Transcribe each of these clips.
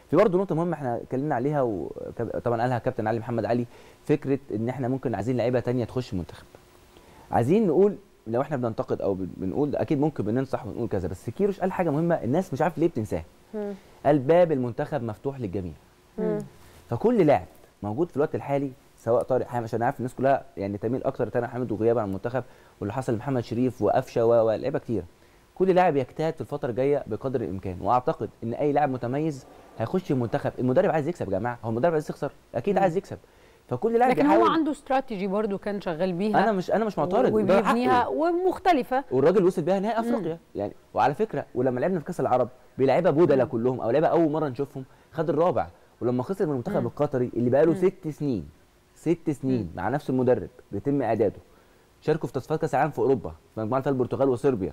في برضه نقطه مهمه احنا اتكلمنا عليها وطبعا قالها كابتن علي محمد علي فكره ان احنا ممكن عايزين لعيبه تانية تخش المنتخب عايزين نقول لو احنا بننتقد او بنقول اكيد ممكن بننصح ونقول كذا بس كيروش قال حاجه مهمه الناس مش عارف ليه بتنساها مم. قال باب المنتخب مفتوح للجميع مم. فكل لاعب موجود في الوقت الحالي سواء طارق حامد عشان عارف الناس كلها يعني تميل اكتر لطارق حامد وغيابه عن المنتخب واللي حصل لمحمد شريف وقفشه و- ولاعيبه كتير كل لاعب يجتهد في الفتره الجايه بقدر الامكان واعتقد ان اي لاعب متميز هيخش المنتخب المدرب عايز يكسب يا جماعه هو المدرب عايز يخسر اكيد مم. عايز يكسب فكل لاعب لكن هو بيحاول عنده استراتيجي برضو كان شغال بيها انا مش انا مش معترض وده حقه. وبيبنيها ومختلفه والراجل وصل بيها نهائي افريقيا يعني وعلى فكره ولما لعبنا في كاس العرب بيلعبها بودلة كلهم او لعبها اول مره نشوفهم خد الرابع ولما خسر من المنتخب مم. القطري اللي بقاله مم. ست سنين ست سنين مع نفس المدرب بيتم اعداده شاركوا في تصفيات كاس العالم في اوروبا في مجموعه فيها البرتغال وصربيا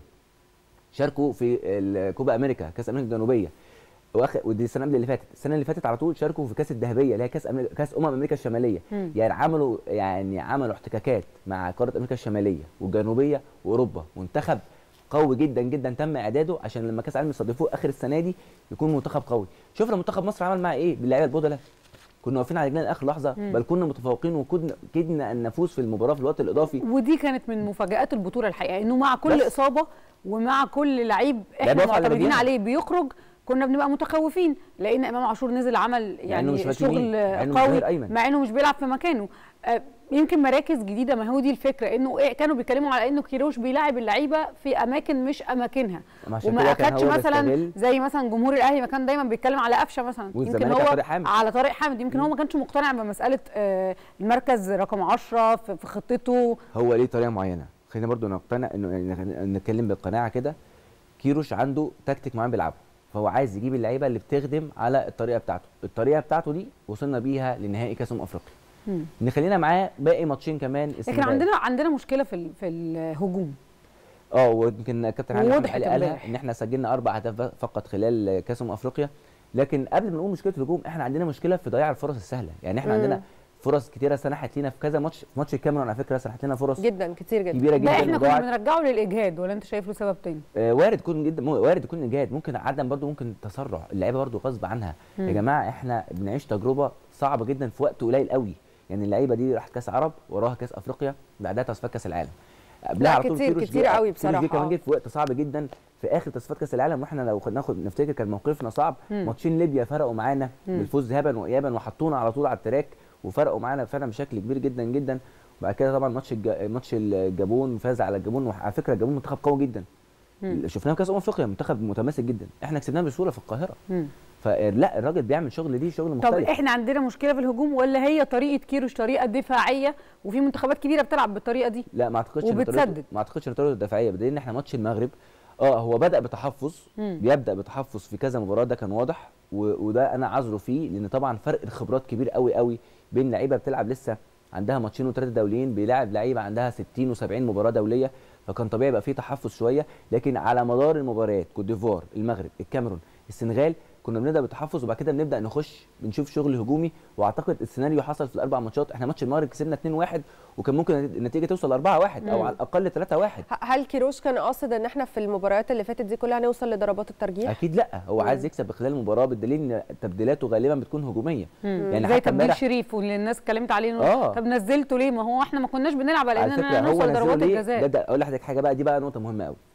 شاركوا في ال- كوبا امريكا كاس امريكا الجنوبيه واخ ودي السنه قبل اللي فاتت السنه اللي فاتت على طول شاركوا في كاس الذهبيه اللي هي كاس أمريكا كاس امم امريكا الشماليه مم. يعني عملوا يعني عملوا احتكاكات مع قاره امريكا الشماليه والجنوبيه واوروبا منتخب قوي جدا جدا تم اعداده عشان لما كاس العالم يستضيفوه اخر السنه دي يكون منتخب قوي شوف لما منتخب مصر عمل معاه ايه باللعيبه البودله كنا واقفين على رجلنا لاخر لحظه مم. بل كنا متفوقين وكدنا كدنا ان نفوز في المباراه في الوقت الاضافي ودي كانت من مفاجات البطوله الحقيقه انه مع كل بس. اصابه ومع كل لعيب لعيب احنا واقف على معتمدين رجليها. عليه بيخرج كنا بنبقى متخوفين لان امام عاشور نزل عمل إنه يعني مش باك يمين، شغل مع إنه مش قوي ظهير أيمن. مع انه مش بيلعب في مكانه آه، يمكن مراكز جديده ما هو دي الفكره انه إيه كانوا بيتكلموا على انه كيروش بيلاعب اللعيبه في اماكن مش اماكنها عشان وما كده كان اخدش هو مثلا بيستغل. زي مثلا جمهور الاهلي ما كان دايما بيتكلم على قفشه مثلا والزمالك يمكن على هو طارق حامد. على طارق حامد يمكن هو ما كانش مقتنع بمساله آه، المركز رقم 10 في في خطته هو ليه طريقه معينه خلينا برضو نقتنع انه يعني نتكلم بالقناعه كده كيروش عنده تكتيك معين بيلعبه فهو عايز يجيب اللعيبه اللي بتخدم على الطريقه بتاعته الطريقه بتاعته دي وصلنا بيها لنهائي كاس امم افريقيا مم. نخلينا معاه باقي ماتشين كمان لكن السنغال. عندنا عندنا مشكله في ال- في الهجوم اه ويمكن كابتن علي محمد ووضحت علي قالها امبارح. ان احنا سجلنا اربع اهداف فقط خلال كاس امم افريقيا لكن قبل ما نقول مشكله الهجوم احنا عندنا مشكله في ضياع الفرص السهله يعني احنا مم. عندنا فرص كتيره سنحت لينا في كذا ماتش في ماتش الكاميرون على فكره سنحت لنا فرص جدا كتير جدا كبيره ده جدا احنا كنا وضاعت. بنرجعه للاجهاد ولا انت شايف له سبب تاني آه، وارد يكون جدا مو- وارد يكون اجهاد ممكن عدم برضو ممكن تسرع اللعيبه برضو غصب عنها مم. يا جماعه احنا بنعيش تجربه صعبه جدا في وقت قليل قوي يعني اللعيبه دي راحت كاس عرب وراها كاس افريقيا بعدها تصفيات كاس العالم قبلها لا، على طول كتير- كيروش كتير جه- قوي كيروش بصراحة، جه كمان آه. جه في وقت صعب جدا في اخر تصفيات كاس العالم واحنا لو خد- ناخد نفتكر كان موقفنا صعب مم. ماتشين ليبيا فرقوا معانا مم. بالفوز ذهابا وايابا وحطونا على طول على التراك وفرقوا معانا فعلا بشكل كبير جدا جدا وبعد كده طبعا ماتش الج... ماتش الجابون فاز على الجابون وعلى فكره الجابون منتخب قوي جدا مم. شفناه في كاس امم افريقيا منتخب متماسك جدا احنا كسبناه بسهوله في القاهره مم. فلا الراجل بيعمل شغل دي شغل طب مختلف احنا عندنا مشكله في الهجوم ولا هي طريقه كيروش طريقه دفاعيه وفي منتخبات كبيره بتلعب بالطريقه دي لا ما اعتقدش إن وبتسدد. طريقته- ما اعتقدش ان طريقته الدفاعيه بدليل ان احنا ماتش المغرب اه هو بدا بتحفظ مم. بيبدا بتحفظ في كذا مباراه ده كان واضح و... وده انا عذره فيه لان طبعا فرق الخبرات كبير قوي قوي بين لعيبه بتلعب لسه عندها ماتشين وثلاثه دوليين بيلاعب لعيبه عندها 60 و70 مباراه دوليه فكان طبيعي يبقى فيه تحفظ شويه لكن على مدار المباريات كوت ديفوار المغرب الكاميرون السنغال كنا بنبدا بتحفظ وبعد كده بنبدا نخش بنشوف شغل هجومي واعتقد السيناريو حصل في الاربع ماتشات احنا ماتش المغرب كسبنا 2-1 وكان ممكن النتيجه توصل 4-1 او مم. على الاقل 3-1 ه- هل كيروش كان قاصد ان احنا في المباريات اللي فاتت دي كلها نوصل لضربات الترجيح اكيد لا هو مم. عايز يكسب خلال المباراه بالدليل ان تبديلاته غالبا بتكون هجوميه مم. يعني زي حتى تبديل امبارح شريف واللي الناس اتكلمت عليه انه آه. طب نزلته ليه ما هو احنا ما كناش بنلعب على على اننا فكره هو نوصل نزله ضربات ليه ده, الجزاء ده اقول لحضرتك حاجه بقى دي بقى نقطه مهمه قوي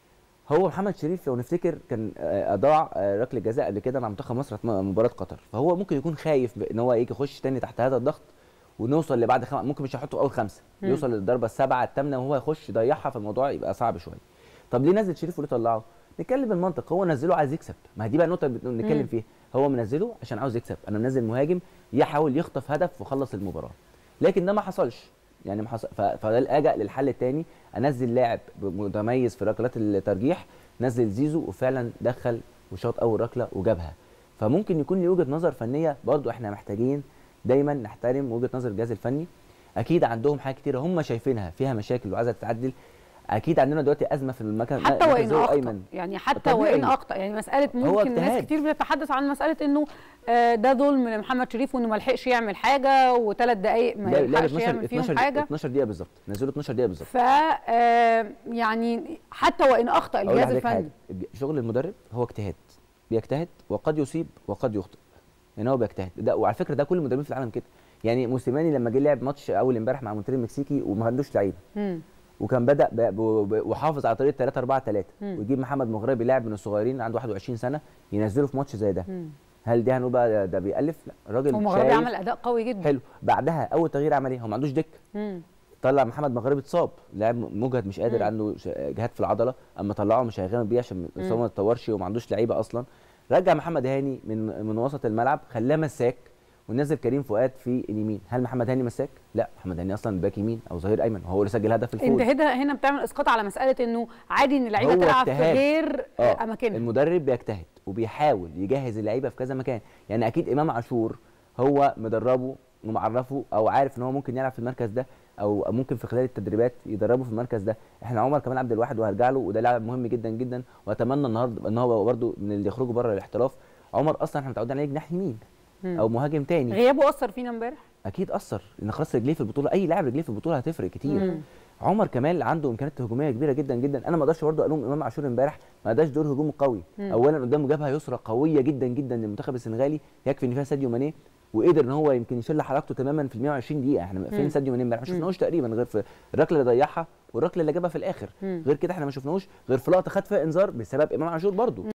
هو محمد شريف لو نفتكر كان آه، اضاع آه، ركله جزاء قبل كده مع منتخب مصر في م- مباراه قطر فهو ممكن يكون خايف ان هو يجي يخش تاني تحت هذا الضغط ونوصل لبعد خم... ممكن مش هيحطه اول خمسه مم. يوصل للضربه السابعه الثامنه وهو يخش يضيعها فالموضوع يبقى صعب شويه طب ليه نزل شريف وليه طلعه نتكلم بالمنطق هو نزله عايز يكسب ما هي دي بقى النقطه اللي مم. بنتكلم فيها هو منزله عشان عاوز يكسب انا منزل مهاجم يحاول يخطف هدف وخلص المباراه لكن ده ما حصلش يعني ما حصل ف- فده الجا للحل الثاني انزل لاعب متميز في ركلات الترجيح نزل زيزو وفعلا دخل وشاط اول ركله وجابها فممكن يكون لي وجهه نظر فنيه برضو احنا محتاجين دايما نحترم وجهه نظر الجهاز الفني اكيد عندهم حاجات كتيره هم شايفينها فيها مشاكل وعايزه تتعدل اكيد عندنا دلوقتي ازمه في المكان حتى مركز وان زي اخطا ايمن يعني حتى طبيعي. وان اخطا يعني مساله هو ممكن ناس اجتهاد. كتير بتتحدث عن مساله انه آه، ده ظلم لمحمد شريف وانه ما لحقش يعمل حاجه وثلاث دقائق ما لعب لعب يلحقش 12 يعمل فيهم 12 حاجه 12 دقيقه بالظبط نزلوا 12 دقيقه بالظبط ف آه، يعني حتى وان اخطا أقول الجهاز لحضرتك حاجة، الفني الج- شغل المدرب هو اجتهاد بيجتهد وقد يصيب وقد يخطئ يعني هو بيجتهد ده وعلى فكره ده كل المدربين في العالم كده يعني موسيماني لما جه لعب ماتش اول امبارح مع مونتري المكسيكي وما عندوش لعيبه مم. وكان بدا ب- ب- ب- وحافظ على طريقه 3 4 3 مم. ويجيب محمد مغربي لاعب من الصغيرين عنده 21 سنه ينزله في ماتش زي ده مم. هل دي هنقول بقى ده- ده بيألف لا الراجل ومغربي شايف- عمل اداء قوي جدا حلو بعدها اول تغيير عمل ايه هو ما عندوش دك مم. طلع محمد مغربي اتصاب لاعب مجهد مش قادر مم. عنده ش- جهاد في العضله اما طلعه مش هيغامر بيه عشان الاصابه ما تطورش وما عندوش لعيبه اصلا رجع محمد هاني من من وسط الملعب خلاه مساك ونزل كريم فؤاد في اليمين هل محمد هاني مساك لا محمد هاني اصلا باك يمين او ظهير ايمن وهو اللي سجل هدف الفوز انت هنا هنا بتعمل اسقاط على مساله انه عادي ان اللعيبه هو تلعب في اجتهاد. غير اه اماكنها المدرب بيجتهد وبيحاول يجهز اللعيبه في كذا مكان يعني اكيد امام عاشور هو مدربه ومعرفه او عارف ان هو ممكن يلعب في المركز ده او ممكن في خلال التدريبات يدربه في المركز ده احنا عمر كمال عبد الواحد وهرجع له وده لاعب مهم جدا جدا واتمنى النهارده ان هو برده من اللي يخرجوا بره الاحتراف عمر اصلا احنا متعودين عليه جناح يمين مم. او مهاجم تاني غيابه اثر فينا امبارح اكيد اثر لان خلاص رجليه في البطوله اي لاعب رجليه في البطوله هتفرق كتير مم. عمر كمال عنده امكانيات هجوميه كبيره جدا جدا انا ما اقدرش برضه الوم امام عاشور امبارح ما اداش دور هجومي قوي مم. اولا قدامه جبهه يسرى قويه جدا جدا للمنتخب السنغالي يكفي ان فيها ساديو ماني وقدر ان هو يمكن يشيل حركته تماما في ال 120 دقيقه احنا مم. فين ساديو ماني امبارح ما مم. شفناهوش تقريبا غير في الركله اللي ضيعها والركله اللي جابها في الاخر مم. غير كده احنا ما شفناهوش غير في لقطه خد فيها انذار بسبب امام عاشور برضه